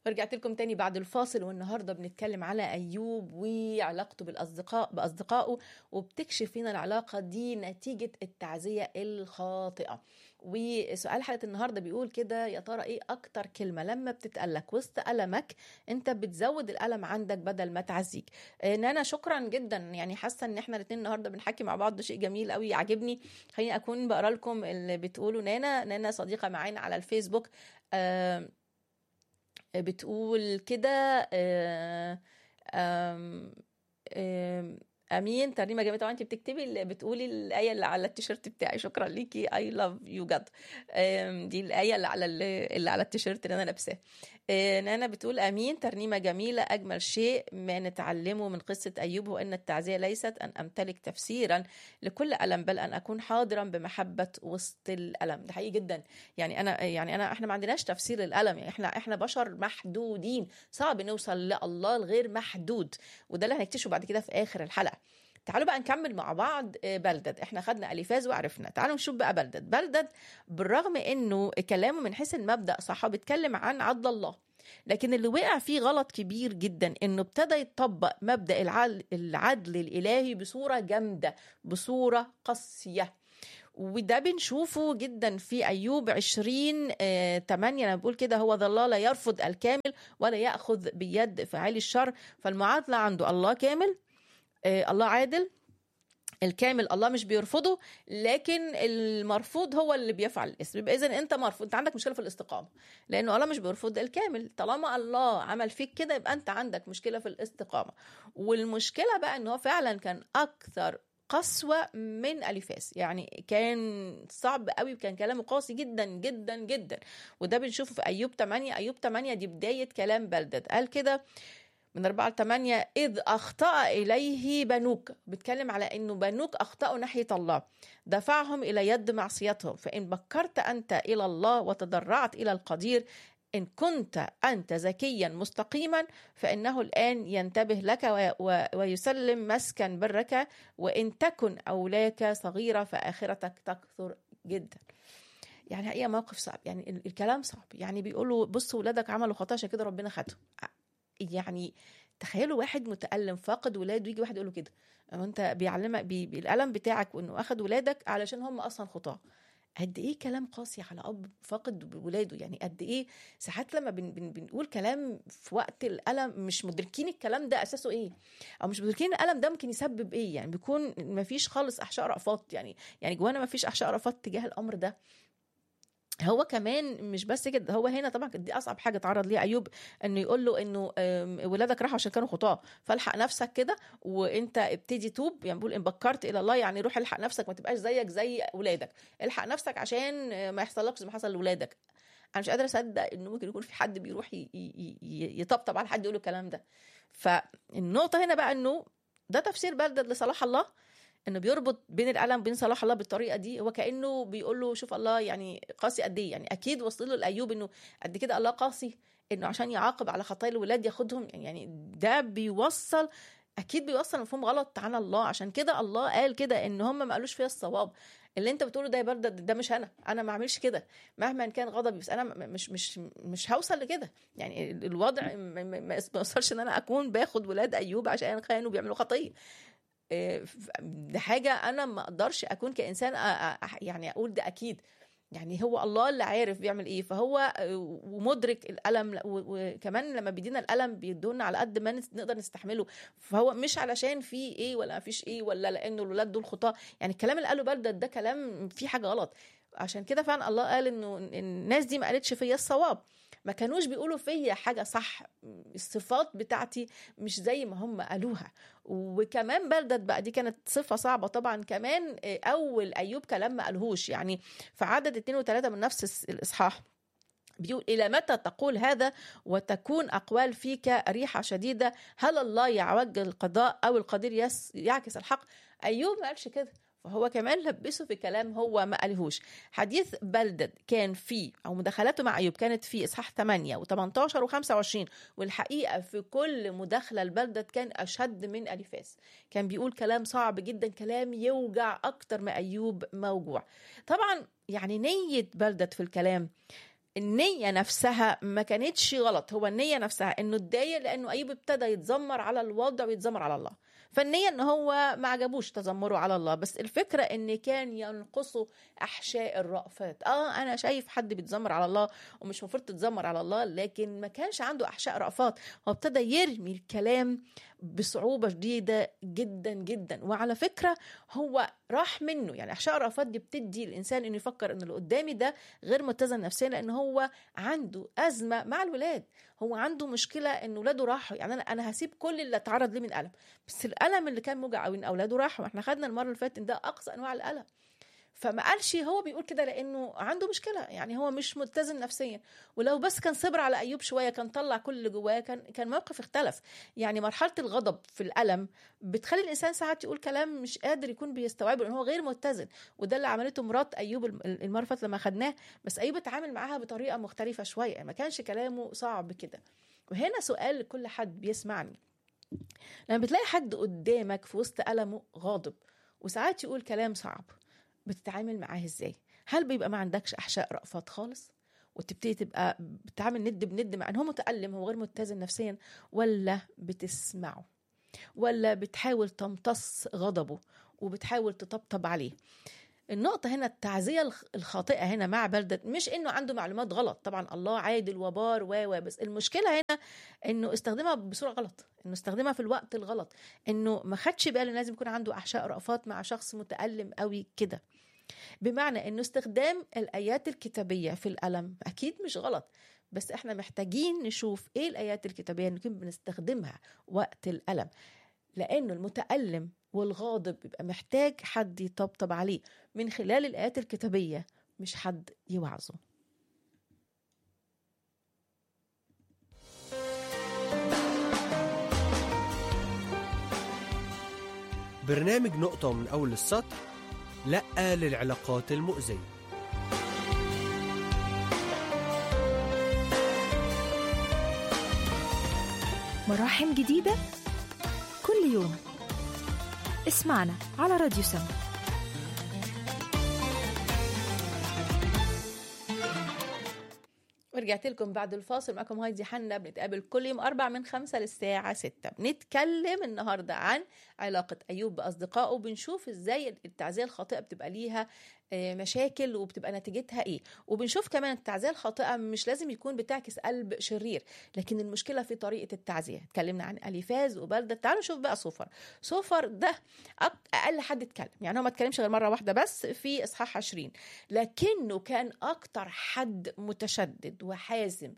رجعت لكم تاني بعد الفاصل والنهارده بنتكلم على ايوب وعلاقته بالاصدقاء باصدقائه وبتكشف فينا العلاقه دي نتيجه التعزيه الخاطئه وسؤال حلقه النهارده بيقول كده يا ترى ايه اكتر كلمه لما بتتقالك وسط المك انت بتزود الالم عندك بدل ما تعزيك آه، نانا شكرا جدا يعني حاسه ان احنا الاثنين النهارده بنحكي مع بعض ده شيء جميل قوي عاجبني خليني اكون بقرا لكم اللي بتقوله نانا نانا صديقه معانا على الفيسبوك آه بتقول كده آه، آم، آم، امين ترنيمه جميله طبعا انت بتكتبي اللي بتقولي الايه اللي على التيشيرت بتاعي شكرا ليكي اي لاف يو جاد دي الايه اللي على اللي على التيشيرت اللي انا لابساه آه، نانا بتقول امين ترنيمه جميله اجمل شيء ما نتعلمه من قصه ايوب هو ان التعزيه ليست ان امتلك تفسيرا لكل الم بل ان اكون حاضرا بمحبه وسط الالم ده حقيقي جدا يعني انا يعني انا احنا ما عندناش تفسير للالم يعني احنا احنا بشر محدودين صعب نوصل لله الغير محدود وده اللي هنكتشفه بعد كده في اخر الحلقه تعالوا بقى نكمل مع بعض آه، بلدد احنا خدنا اليفاز وعرفنا تعالوا نشوف بقى بلدد بلدد بالرغم انه كلامه من حيث المبدا صح هو بيتكلم عن عدل الله لكن اللي وقع فيه غلط كبير جدا انه ابتدى يطبق مبدا العدل, العدل الالهي بصوره جامده بصوره قاسيه وده بنشوفه جدا في ايوب 20 آه 8 انا بقول كده هو ذا الله لا يرفض الكامل ولا ياخذ بيد فاعل الشر فالمعادله عنده الله كامل آه الله عادل الكامل الله مش بيرفضه لكن المرفوض هو اللي بيفعل الاسم يبقى اذا انت مرفوض انت عندك مشكله في الاستقامه لانه الله مش بيرفض الكامل طالما الله عمل فيك كده يبقى انت عندك مشكله في الاستقامه والمشكله بقى ان هو فعلا كان اكثر قسوة من أليفاس يعني كان صعب قوي وكان كلامه قاسي جدا جدا جدا وده بنشوفه في أيوب 8 أيوب 8 دي بداية كلام بلدد قال كده من أربعة لثمانية إذ أخطأ إليه بنوك بيتكلم على إنه بنوك أخطأوا ناحية الله دفعهم إلى يد معصيتهم فإن بكرت أنت إلى الله وتضرعت إلى القدير إن كنت أنت ذكيا مستقيما فإنه الآن ينتبه لك و- و- ويسلم مسكن برك وإن تكن أولاك صغيرة فآخرتك تكثر جدا يعني حقيقة موقف صعب يعني ال- الكلام صعب يعني بيقولوا بصوا ولادك عملوا خطأ عشان كده ربنا خدهم يعني تخيلوا واحد متألم فاقد ولاده يجي واحد يقول له كده أو انت بيعلمك بي بالألم بتاعك وانه اخد ولادك علشان هم اصلا خطاه قد ايه كلام قاسي على اب فاقد ولاده يعني قد ايه ساعات لما بن بن بنقول كلام في وقت الالم مش مدركين الكلام ده اساسه ايه او مش مدركين الالم ده ممكن يسبب ايه يعني بيكون ما فيش خالص احشاء رأفات يعني يعني جوانا ما فيش احشاء رأفات تجاه الامر ده هو كمان مش بس كده هو هنا طبعا دي اصعب حاجه اتعرض ليها ايوب انه يقول له انه آم، ولادك راحوا عشان كانوا خطاه فالحق نفسك كده وانت ابتدي توب يعني بيقول ان بكرت الى الله يعني روح الحق نفسك ما تبقاش زيك زي ولادك الحق نفسك عشان آه، ما يحصلكش زي ما حصل لولادك انا مش قادره اصدق انه ممكن يكون في حد بيروح ي- ي- ي- يطبطب على حد يقول له الكلام ده فالنقطه هنا بقى انه ده تفسير بلدد لصلاح الله انه بيربط بين الالم وبين صلاح الله بالطريقه دي هو كانه بيقول له شوف الله يعني قاسي قد ايه يعني اكيد وصل له الايوب انه قد كده الله قاسي انه عشان يعاقب على خطايا الولاد ياخدهم يعني ده بيوصل اكيد بيوصل مفهوم غلط عن الله عشان كده الله قال كده ان هم ما قالوش فيها الصواب اللي انت بتقوله ده يا برده ده مش انا انا ما اعملش كده مهما كان غضبي بس انا م- مش مش مش هوصل لكده يعني الوضع م- م- ما ما يوصلش ان انا اكون باخد ولاد ايوب عشان كانوا بيعملوا خطيه إيه، ف- ده حاجه انا ما اقدرش اكون كانسان أ- أ- يعني اقول ده اكيد يعني هو الله اللي عارف بيعمل ايه فهو آه، ومدرك الالم ل- و- وكمان لما بيدينا الالم بيدونا على قد ما نس- نقدر نستحمله فهو مش علشان في ايه ولا ما فيش ايه ولا لانه الولاد دول خطاه يعني الكلام اللي قاله بلدد ده كلام فيه حاجه غلط عشان كده فعلا الله قال انه الناس دي ما قالتش فيا الصواب ما كانوش بيقولوا فيا حاجه صح الصفات بتاعتي مش زي ما هم قالوها وكمان بلدت بقى دي كانت صفه صعبه طبعا كمان آه، اول ايوب كلام ما قالهوش يعني في عدد اتنين وتلاته من نفس الس- الاصحاح بيقول إلى متى تقول هذا وتكون أقوال فيك ريحة شديدة هل الله يعوج القضاء أو القدير يس يعكس الحق أيوب ما قالش كده فهو كمان لبسه في كلام هو ما قالهوش حديث بلدد كان فيه او مداخلاته مع ايوب كانت في اصحاح 8 و18 و25 والحقيقه في كل مداخله لبلدد كان اشد من اليفاس كان بيقول كلام صعب جدا كلام يوجع اكتر ما ايوب موجوع طبعا يعني نيه بلدد في الكلام النية نفسها ما كانتش غلط هو النية نفسها انه اتضايق لانه ايوب ابتدى يتذمر على الوضع ويتذمر على الله فالنية ان هو ما عجبوش تذمره على الله بس الفكرة ان كان ينقصه احشاء الرأفات اه انا شايف حد بيتذمر على الله ومش المفروض تتذمر على الله لكن ما كانش عنده احشاء رأفات هو ابتدى يرمي الكلام بصعوبة شديدة جدا جدا وعلى فكرة هو راح منه يعني أحشاء الرأفات دي بتدي الإنسان إنه يفكر إن اللي قدامي ده غير متزن نفسيا لأن هو عنده أزمة مع الولاد هو عنده مشكلة إن ولاده راحوا يعني أنا أنا هسيب كل اللي اتعرض ليه من ألم بس الألم اللي كان موجع أوي إن أولاده راحوا إحنا خدنا المرة اللي فاتت إن ده أقصى أنواع الألم فما قالش هو بيقول كده لانه عنده مشكله يعني هو مش متزن نفسيا ولو بس كان صبر على ايوب شويه كان طلع كل اللي جواه كان كان موقف اختلف يعني مرحله الغضب في الالم بتخلي الانسان ساعات يقول كلام مش قادر يكون بيستوعبه لان هو غير متزن وده اللي عملته مرات ايوب المره اللي لما خدناه بس ايوب اتعامل معاها بطريقه مختلفه شويه ما كانش كلامه صعب كده وهنا سؤال لكل حد بيسمعني لما بتلاقي حد قدامك في وسط ألمه غاضب وساعات يقول كلام صعب بتتعامل معاه ازاي هل بيبقى ما عندكش احشاء رأفات خالص وتبتدي تبقى بتعامل ند بند مع ان هو متألم هو غير متزن نفسيا ولا بتسمعه ولا بتحاول تمتص غضبه وبتحاول تطبطب عليه النقطة هنا التعزية الخاطئة هنا مع بلدة مش انه عنده معلومات غلط طبعا الله عادل وبار و بس المشكلة هنا انه استخدمها بصورة غلط انه استخدمها في الوقت الغلط انه ما خدش باله لازم يكون عنده احشاء رأفات مع شخص متألم قوي كده بمعنى انه استخدام الايات الكتابية في الألم اكيد مش غلط بس احنا محتاجين نشوف ايه الايات الكتابية اللي نكون بنستخدمها وقت الألم لانه المتألم والغاضب بيبقى محتاج حد يطبطب عليه من خلال الآيات الكتابية مش حد يوعظه برنامج نقطة من أول السطر لأ للعلاقات المؤذية مراحم جديدة كل يوم اسمعنا على راديو سم ورجعت لكم بعد الفاصل معكم هايدي حنا بنتقابل كل يوم أربع من خمسة للساعة ستة بنتكلم النهاردة عن علاقة أيوب بأصدقائه بنشوف إزاي التعزية الخاطئة بتبقى ليها مشاكل وبتبقى نتيجتها ايه وبنشوف كمان التعزيه الخاطئه مش لازم يكون بتعكس قلب شرير لكن المشكله في طريقه التعزيه اتكلمنا عن اليفاز وبلده تعالوا نشوف بقى صوفر صوفر ده اقل حد اتكلم يعني هو ما اتكلمش غير مره واحده بس في اصحاح 20 لكنه كان اكتر حد متشدد وحازم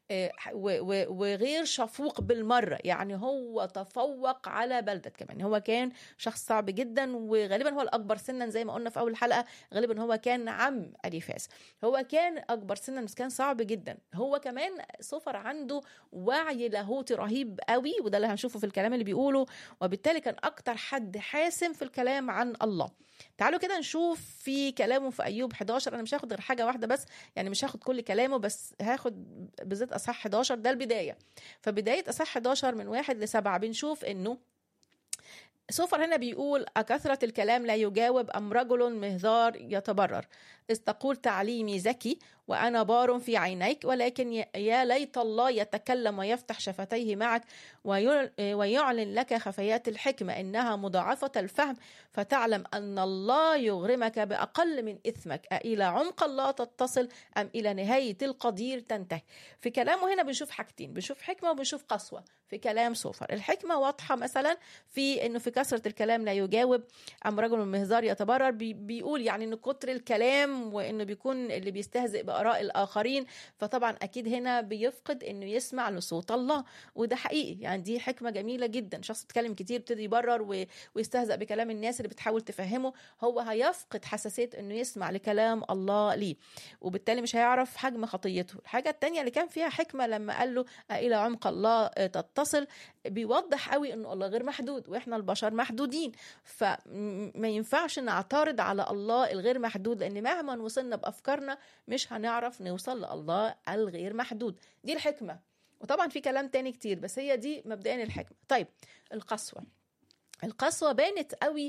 وغير شفوق بالمرة يعني هو تفوق على بلدة كمان هو كان شخص صعب جدا وغالبا هو الأكبر سنا زي ما قلنا في أول حلقة غالبا هو كان عم أليفاس هو كان أكبر سنا بس كان صعب جدا هو كمان صفر عنده وعي لاهوتي رهيب قوي وده اللي هنشوفه في الكلام اللي بيقوله وبالتالي كان أكتر حد حاسم في الكلام عن الله تعالوا كده نشوف في كلامه في أيوب 11 أنا مش هاخد غير حاجة واحدة بس يعني مش هاخد كل كلامه بس هاخد بالذات اصحاح 11 ده البدايه فبدايه اصحاح 11 من واحد لسبعه بنشوف انه سوفر هنا بيقول أكثرة الكلام لا يجاوب أم رجل مهذار يتبرر إذ تقول تعليمي ذكي وأنا بار في عينيك ولكن يا ليت الله يتكلم ويفتح شفتيه معك ويعلن لك خفيات الحكمة إنها مضاعفة الفهم فتعلم أن الله يغرمك بأقل من إثمك أإلى عمق الله تتصل أم إلى نهاية القدير تنتهي في كلامه هنا بنشوف حاجتين بنشوف حكمة وبنشوف قسوة في كلام سوفر الحكمة واضحة مثلا في أنه في كثرة الكلام لا يجاوب أم رجل مهزار يتبرر بي بيقول يعني أن كتر الكلام وأنه بيكون اللي بيستهزئ بآراء الآخرين فطبعا أكيد هنا بيفقد أنه يسمع لصوت الله وده حقيقي يعني دي حكمة جميلة جدا شخص يتكلم كتير ابتدي يبرر ويستهزأ بكلام الناس اللي بتحاول تفهمه هو هيفقد حساسية أنه يسمع لكلام الله ليه وبالتالي مش هيعرف حجم خطيته الحاجة التانية اللي كان فيها حكمة لما قال له إلى عمق الله تتصل بيوضح قوي انه الله غير محدود واحنا البشر محدودين فما ينفعش نعترض على الله الغير محدود لان مهما وصلنا بافكارنا مش هنعرف نوصل لله الغير محدود دي الحكمه وطبعا في كلام تاني كتير بس هي دي مبدئيا الحكمه طيب القسوه القسوة بانت قوي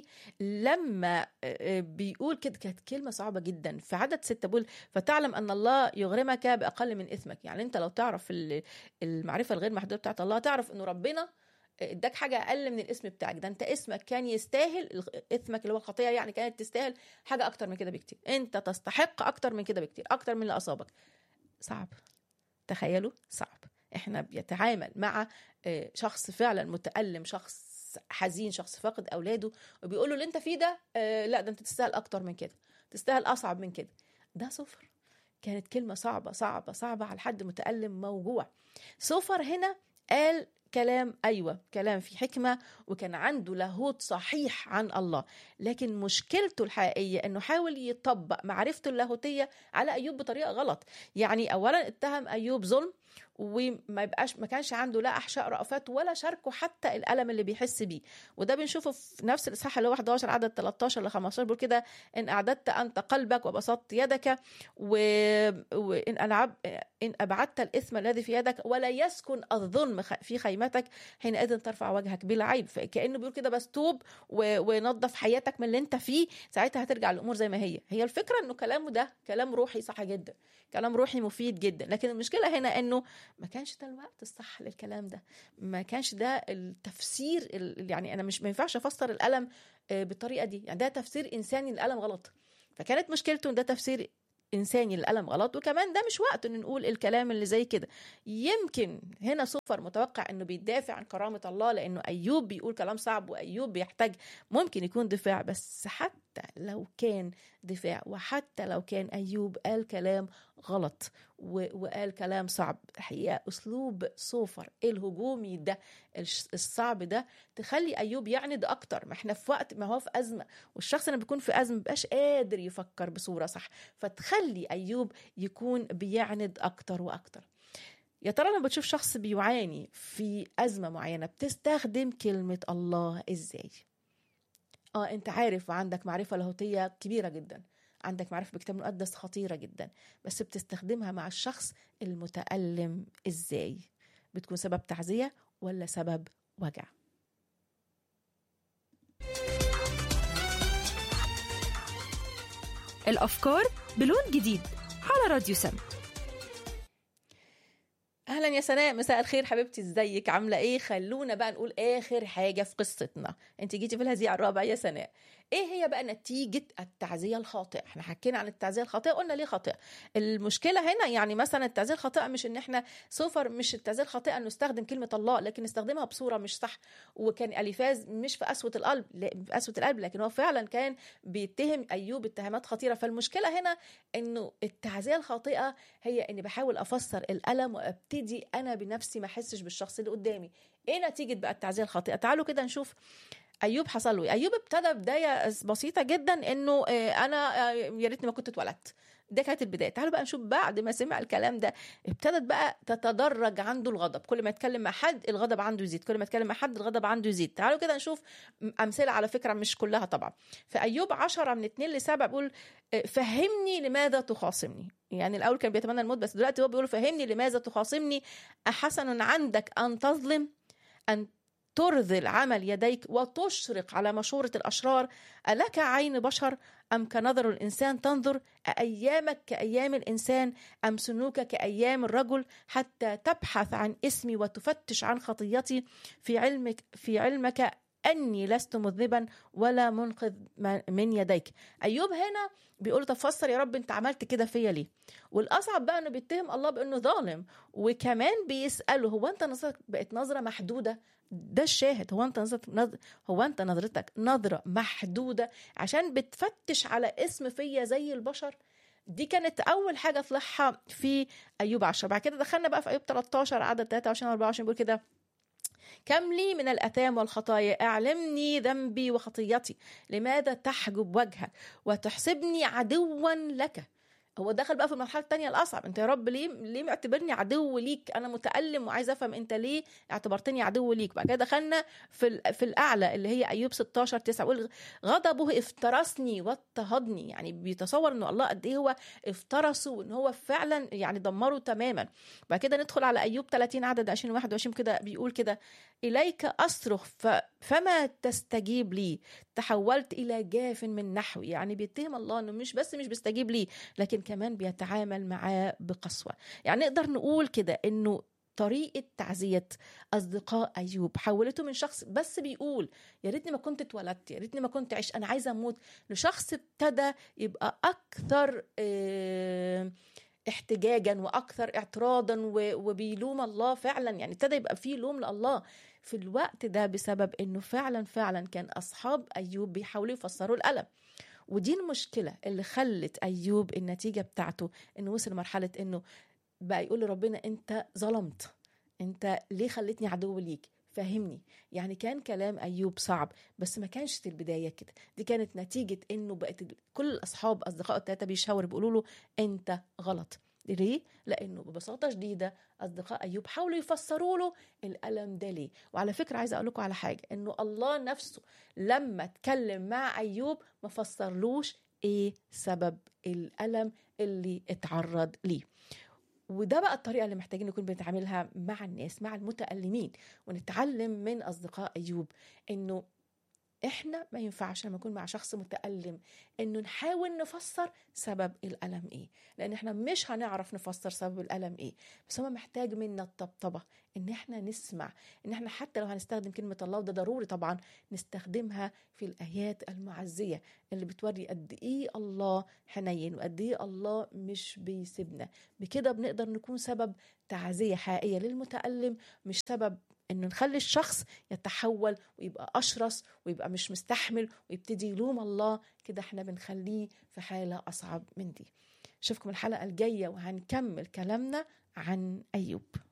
لما آه، آه، بيقول كده كانت كلمة صعبة جدا في عدد ستة بيقول فتعلم أن الله يغرمك بأقل من إثمك يعني أنت لو تعرف ال- المعرفة الغير محدودة بتاعت الله تعرف أنه ربنا اداك حاجة أقل من الاسم بتاعك ده أنت اسمك كان يستاهل الغ- اسمك اللي هو الخطية يعني كانت تستاهل حاجة أكتر من كده بكتير أنت تستحق أكتر من كده بكتير أكتر من اللي أصابك صعب تخيلوا صعب احنا بيتعامل مع آه، شخص فعلا متألم شخص حزين شخص فاقد اولاده وبيقول له اللي انت فيه ده آه، لا ده انت تستاهل اكتر من كده تستاهل اصعب من كده ده صفر كانت كلمة صعبة صعبة صعبة على حد متألم موجوع سوفر هنا قال كلام أيوة كلام في حكمة وكان عنده لاهوت صحيح عن الله لكن مشكلته الحقيقية أنه حاول يطبق معرفته اللاهوتية على أيوب بطريقة غلط يعني أولا اتهم أيوب ظلم وما يبقاش ما كانش عنده لا احشاء رأفات ولا شاركه حتى الالم اللي بيحس بيه وده بنشوفه في نفس الاصحاح اللي هو 11 عدد 13 ل 15 بيقول كده ان اعددت انت قلبك وبسطت يدك و... وان ألعب... ان ابعدت الاثم الذي في يدك ولا يسكن الظلم خ- في خيمتك حينئذ ترفع وجهك بلا عيب فكانه بيقول كده بس توب و... ونظف حياتك من اللي انت فيه ساعتها هترجع الامور زي ما هي هي الفكره انه كلامه ده كلام روحي صح جدا كلام روحي مفيد جدا لكن المشكله هنا انه ما كانش ده الوقت الصح للكلام ده ما كانش ده التفسير ال- يعني انا مش ما ينفعش افسر الالم آه، بالطريقه دي يعني ده تفسير انساني للالم غلط فكانت مشكلته ان ده تفسير انساني للالم غلط وكمان ده مش وقت ان نقول الكلام اللي زي كده يمكن هنا صفر متوقع انه بيدافع عن كرامه الله لانه ايوب بيقول كلام صعب وايوب بيحتاج ممكن يكون دفاع بس حتى لو كان دفاع وحتى لو كان ايوب قال كلام غلط و- وقال كلام صعب الحقيقه اسلوب صوفر الهجومي ده الش- الصعب ده تخلي ايوب يعند اكتر ما احنا في وقت ما هو في ازمه والشخص اللي بيكون في ازمه مبقاش قادر يفكر بصوره صح فتخلي ايوب يكون بيعند اكتر واكتر يا ترى لما بتشوف شخص بيعاني في ازمه معينه بتستخدم كلمه الله ازاي اه انت عارف وعندك معرفه لاهوتيه كبيره جدا عندك معرفه بالكتاب المقدس خطيره جدا بس بتستخدمها مع الشخص المتالم ازاي بتكون سبب تعزيه ولا سبب وجع الأفكار بلون جديد على راديو سم اهلا يا سناء مساء الخير حبيبتي ازيك عامله ايه خلونا بقى نقول اخر حاجه في قصتنا انت جيتي في الهزيع الرابع يا سناء ايه هي بقى نتيجه التعزيه الخاطئه احنا حكينا عن التعزيه الخاطئه قلنا ليه خاطئه المشكله هنا يعني مثلا التعزيه الخاطئه مش ان احنا سوفر مش التعزيه الخاطئه انه نستخدم كلمه الله لكن نستخدمها بصوره مش صح وكان اليفاز مش في قسوه القلب لا، في قسوه القلب لكن هو فعلا كان بيتهم ايوب اتهامات خطيره فالمشكله هنا انه التعزيه الخاطئه هي اني بحاول افسر الالم وابتدي انا بنفسي ما احسش بالشخص اللي قدامي ايه نتيجه بقى التعزيه الخاطئه تعالوا كده نشوف ايوب حصل له إيه. ايوب ابتدى بدايه بسيطه جدا انه آه، انا آه، يا ريتني ما كنت اتولدت ده كانت البدايه تعالوا بقى نشوف بعد ما سمع الكلام ده ابتدت بقى تتدرج عنده الغضب كل ما يتكلم مع حد الغضب عنده يزيد كل ما يتكلم مع حد الغضب عنده يزيد تعالوا كده نشوف امثله على فكره مش كلها طبعا في ايوب 10 من 2 ل 7 بيقول آه، فهمني لماذا تخاصمني يعني الاول كان بيتمنى الموت بس دلوقتي هو بيقول فهمني لماذا تخاصمني احسن عندك ان تظلم ان ترذل عمل يديك وتشرق على مشورة الأشرار ألك عين بشر أم كنظر الإنسان تنظر أأيامك كأيام الإنسان أم سنوك كأيام الرجل حتى تبحث عن اسمي وتفتش عن خطيتي في علمك في علمك أني لست مذنبا ولا منقذ م- من يديك أيوب هنا بيقول طب فسر يا رب أنت عملت كده فيا ليه والأصعب بقى أنه بيتهم الله بأنه ظالم وكمان بيسأله هو أنت نظرتك بقت نظرة محدودة ده الشاهد هو انت نظرت نظر هو انت نظرتك نظره محدوده عشان بتفتش على اسم فيا زي البشر دي كانت اول حاجه طلعها في ايوب 10 بعد كده دخلنا بقى في ايوب 13 عدد 23 24 بيقول كده كم لي من الأثام والخطايا أعلمني ذنبي وخطيتي لماذا تحجب وجهك وتحسبني عدوا لك هو دخل بقى في المرحله الثانيه الاصعب انت يا رب ليه ليه معتبرني عدو ليك انا متالم وعايز افهم انت ليه اعتبرتني عدو ليك بعد كده دخلنا في ال- في الاعلى اللي هي ايوب 16 9 يقول غضبه افترسني واضطهدني يعني بيتصور انه الله قد ايه هو افترسه وان هو فعلا يعني دمره تماما بعد كده ندخل على ايوب 30 عدد 20 21 كده بيقول كده اليك اصرخ ف- فما تستجيب لي تحولت الى جاف من نحوي يعني بيتهم الله انه مش بس مش بيستجيب لي لكن كمان بيتعامل معاه بقسوه يعني نقدر نقول كده انه طريقة تعزية أصدقاء أيوب حولته من شخص بس بيقول يا ريتني ما كنت اتولدت يا ريتني ما كنت عشت أنا عايزة أموت لشخص ابتدى يبقى أكثر آه، احتجاجا واكثر اعتراضا و- وبيلوم الله فعلا يعني ابتدى يبقى فيه لوم لله في الوقت ده بسبب انه فعلا فعلا كان اصحاب ايوب بيحاولوا يفسروا الالم ودي المشكله اللي خلت ايوب النتيجه بتاعته انه وصل لمرحله انه بقى يقول لربنا انت ظلمت انت ليه خلتني عدو ليك فهمني يعني كان كلام ايوب صعب بس ما كانش في البدايه كده دي كانت نتيجه انه بقت ال- كل الاصحاب اصدقائه الثلاثه بيشاور بيقولوا له انت غلط ليه؟ لانه ببساطه شديده اصدقاء ايوب حاولوا يفسروا له الالم ده ليه وعلى فكره عايزه اقول لكم على حاجه انه الله نفسه لما اتكلم مع ايوب ما فسرلوش ايه سبب الالم اللي اتعرض ليه وده بقى الطريقه اللي محتاجين نكون بنتعاملها مع الناس مع المتالمين ونتعلم من اصدقاء ايوب انه احنا ما ينفعش لما نكون مع شخص متألم انه نحاول نفسر سبب الألم ايه لان احنا مش هنعرف نفسر سبب الألم ايه بس هو محتاج منا الطبطبة ان احنا نسمع ان احنا حتى لو هنستخدم كلمة الله وده ضروري طبعا نستخدمها في الآيات المعزية اللي بتوري قد ايه الله حنين وقد ايه الله مش بيسيبنا بكده بنقدر نكون سبب تعزية حقيقية للمتألم مش سبب انه نخلي الشخص يتحول ويبقى اشرس ويبقى مش مستحمل ويبتدي يلوم الله كده احنا بنخليه في حاله اصعب من دي اشوفكم الحلقه الجايه وهنكمل كلامنا عن ايوب